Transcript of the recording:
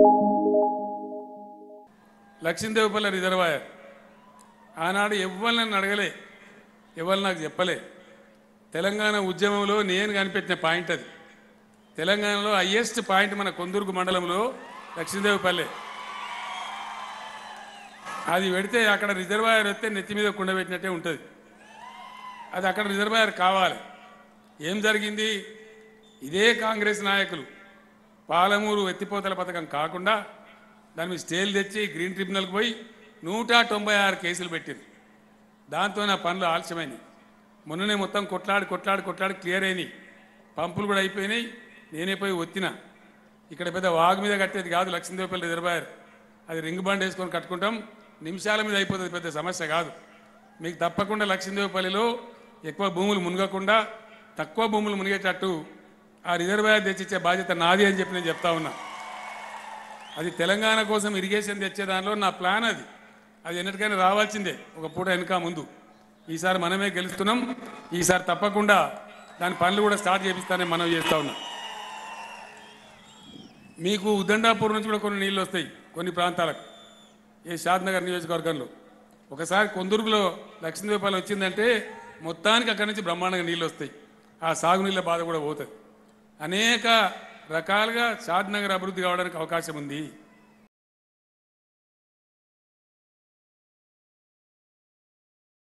Lakshmidevipalli reservoir ఆనాడు ఎవరిని అడగలే ఎవరు నాకు చెప్పలే తెలంగాణ ఉద్యమంలో నేను కనిపెట్టిన పాయింట్ అది తెలంగాణలో హయ్యెస్ట్ పాయింట్ మన కొందుర్గు మండలంలో లక్ష్మీదేవిపల్లె అది పెడితే అక్కడ రిజర్వాయర్ వస్తే నెత్తి మీద కుండబెట్టినట్టే ఉంటుంది అది అక్కడ రిజర్వాయర్ కావాలి ఏం జరిగింది ఇదే కాంగ్రెస్ నాయకులు పాలమూరు ఎత్తిపోతల పథకం కాకుండా దాని మీద స్టేలు తెచ్చి గ్రీన్ ట్రిబ్యునల్కి పోయి నూట తొంభై ఆరు కేసులు పెట్టింది దాంతో నా పనులు ఆలస్యమైనవి మొన్ననే మొత్తం కొట్లాడి కొట్లాడి కొట్లాడి క్లియర్ అయినాయి పంపులు కూడా అయిపోయినాయి నేనే పోయి ఒత్తిన ఇక్కడ పెద్ద వాగు మీద కట్టేది కాదు లక్ష్మీదేవిపల్లి రిజర్వాయర్ అది రింగ్ బండ్ వేసుకొని కట్టుకుంటాం నిమిషాల మీద అయిపోతుంది పెద్ద సమస్య కాదు మీకు తప్పకుండా లక్ష్మీదేవిపల్లిలో ఎక్కువ భూములు మునగకుండా తక్కువ భూములు మునిగేటట్టు ఆ రిజర్వాయర్ తెచ్చిచ్చే బాధ్యత నాది అని చెప్పి నేను చెప్తా ఉన్నా అది తెలంగాణ కోసం ఇరిగేషన్ తెచ్చే దానిలో నా ప్లాన్ అది అది ఎన్నటికైనా రావాల్సిందే ఒక పూట వెనుక ముందు ఈసారి మనమే గెలుస్తున్నాం ఈసారి తప్పకుండా దాని పనులు కూడా స్టార్ట్ చేపిస్తానని మనం చేస్తా ఉన్నాం మీకు ఉదండాపూర్ నుంచి కూడా కొన్ని నీళ్ళు వస్తాయి కొన్ని ప్రాంతాలకు ఏ షాద్నగర్ నియోజకవర్గంలో ఒకసారి కొందుర్గులో లక్ష్మీదేవిపాలెం వచ్చిందంటే మొత్తానికి అక్కడి నుంచి బ్రహ్మాండంగా నీళ్ళు వస్తాయి ఆ సాగునీళ్ళ బాధ కూడా పోతుంది అనేక రకాలుగా షాద్నగర్ అభివృద్ధి కావడానికి అవకాశం ఉంది